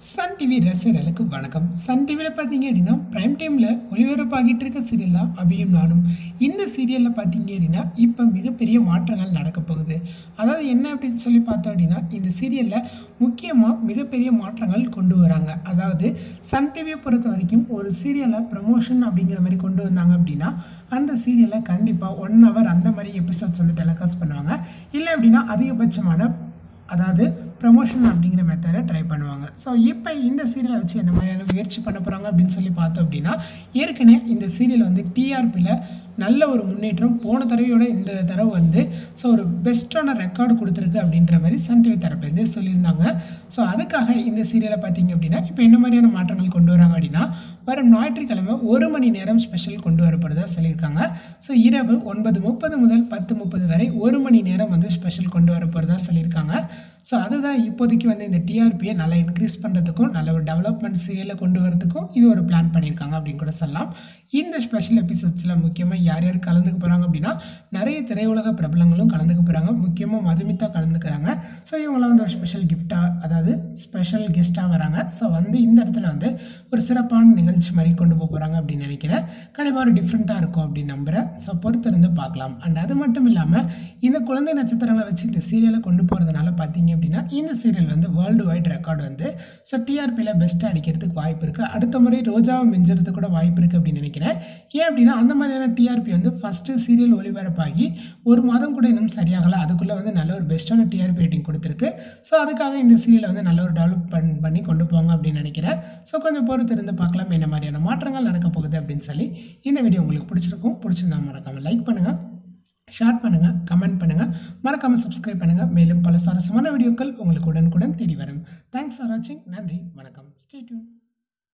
Sun TV ரசிகர்களுக்கு வணக்கம் Sun டிவியில் பார்த்தீங்க அப்படின்னா பிரைம் டைமில் ஒளிபரப்பாகிட்டு இருக்க சீரியல் தான் அபியும் நானும் இந்த சீரியலில் பார்த்தீங்க அப்படின்னா இப்போ மிகப்பெரிய மாற்றங்கள் நடக்க போகுது அதாவது என்ன அப்படின்னு சொல்லி பார்த்தோம் அப்படின்னா இந்த சீரியலில் முக்கியமாக மிகப்பெரிய மாற்றங்கள் கொண்டு வராங்க அதாவது சன் டிவியை பொறுத்த வரைக்கும் ஒரு சீரியலை ப்ரமோஷன் அப்படிங்கிற மாதிரி கொண்டு வந்தாங்க அப்படின்னா அந்த சீரியலை கண்டிப்பாக ஒன் ஹவர் அந்த மாதிரி எபிசோட்ஸ் வந்து டெலிகாஸ்ட் பண்ணுவாங்க இல்லை அப்படின்னா அதிகபட்சமான அதாவது ப்ரமோஷன் அப்படிங்கிற மெத்தடை ட்ரை பண்ணுவாங்க ஸோ இப்போ இந்த சீரியலை வச்சு என்ன மாதிரியான முயற்சி பண்ண போகிறாங்க அப்படின்னு சொல்லி பார்த்தோம் அப்படின்னா ஏற்கனவே இந்த சீரியல் வந்து டிஆர்பியில் நல்ல ஒரு முன்னேற்றம் போன தடவையோட இந்த தடவை வந்து ஸோ ஒரு பெஸ்ட்டான ரெக்கார்டு கொடுத்துருக்கு அப்படின்ற மாதிரி சன் டிவி தரப்புலேருந்தே சொல்லியிருந்தாங்க ஸோ அதுக்காக இந்த சீரியலை பார்த்தீங்க அப்படின்னா இப்போ என்ன மாதிரியான மாற்றங்கள் கொண்டு வராங்க அப்படின்னா வரும் ஞாயிற்றுக்கிழமை ஒரு மணி நேரம் ஸ்பெஷல் கொண்டு வரப்படுறதா சொல்லியிருக்காங்க ஸோ இரவு ஒன்பது முப்பது முதல் பத்து முப்பது வரை ஒரு மணி நேரம் வந்து ஸ்பெஷல் கொண்டு வர போகிறதா சொல்லியிருக்காங்க ஸோ அதுதான் இப்போதைக்கு வந்து இந்த டிஆர்பியை நல்லா இன்க்ரீஸ் பண்ணுறதுக்கும் நல்ல ஒரு டெவலப்மெண்ட் சீரியலை கொண்டு வரதுக்கும் இது ஒரு பிளான் பண்ணியிருக்காங்க அப்படின்னு கூட சொல்லலாம் இந்த ஸ்பெஷல் எபிசோட்ஸில் முக்கியமாக யார் யார் கலந்துக்க போகிறாங்க அப்படின்னா நிறைய திரையுலக பிரபலங்களும் கலந்துக்க போகிறாங்க முக்கியமாக மதுமிதா கலந்துக்கிறாங்க ஸோ இவங்களாம் வந்து ஒரு ஸ்பெஷல் கிஃப்டாக அதாவது ஸ்பெஷல் கெஸ்ட்டாக வராங்க ஸோ வந்து இந்த இடத்துல வந்து ஒரு சிறப்பான நிகழ்ச்சி மாதிரி கொண்டு போக போகிறாங்க அப்படின்னு நினைக்கிறேன் கண்டிப்பாக ஒரு டிஃப்ரெண்ட்டாக இருக்கும் அப்படின்னு நம்புகிறேன் ஸோ பொறுத்திருந்து பார்க்கலாம் அண்ட் அது மட்டும் இல்லாமல் இந்த குழந்தை நட்சத்திரங்களை வச்சு இந்த சீரியலை கொண்டு போகிறதுனால பார்த்தீங்க அப்படின்னா இந்த சீரியல் வந்து வேர்ல்டு வைட் ரெக்கார்டு வந்து ஸோ டிஆர்பியில் பெஸ்ட்டாக அடிக்கிறதுக்கு வாய்ப்பு இருக்குது அடுத்த முறை ரோஜாவை மிஞ்சுறதுக்கு கூட வாய்ப்பு இருக்குது அப்படின்னு நினைக்கிறேன் ஏன் அப்படின்னா அந்த மாதிரியான டிஆர்பி வந்து ஃபஸ்ட்டு சீரியல் ஒளிபரப்பாகி ஒரு மாதம் கூட இன்னும் சரியாகலை அதுக்குள்ளே வந்து நல்ல ஒரு பெஸ்ட்டான டிஆர்பி ரேட்டிங் கொடுத்துருக்கு ஸோ அதுக்காக இந்த சீரியலை வந்து நல்ல ஒரு டெவலப் பண் பண்ணி கொண்டு போங்க அப்படின்னு நினைக்கிறேன் ஸோ கொஞ்சம் பொறுத்து இருந்து பார்க்கலாம் என்ன மாதிரியான மாற்றங்கள் நடக்க போகுது அப்படின்னு சொல்லி இந்த வீடியோ உங்களுக்கு பிடிச்சிருக்கும் பிடிச்சிருந்தா மறக்காமல் லைக் பண்ணுங்கள் ஷேர் பண்ணுங்கள் கமெண்ட் பண்ணுங்கள் மறக்காமல் சப்ஸ்கிரைப் பண்ணுங்கள் மேலும் பல சுவாரஸ்யமான வீடியோக்கள் உங்களுக்கு உடனுக்குடன் தேடி வரும் தேங்க்ஸ் ஃபார் வாட்சிங் நன்றி வணக்கம் ஸ்டே டியூன்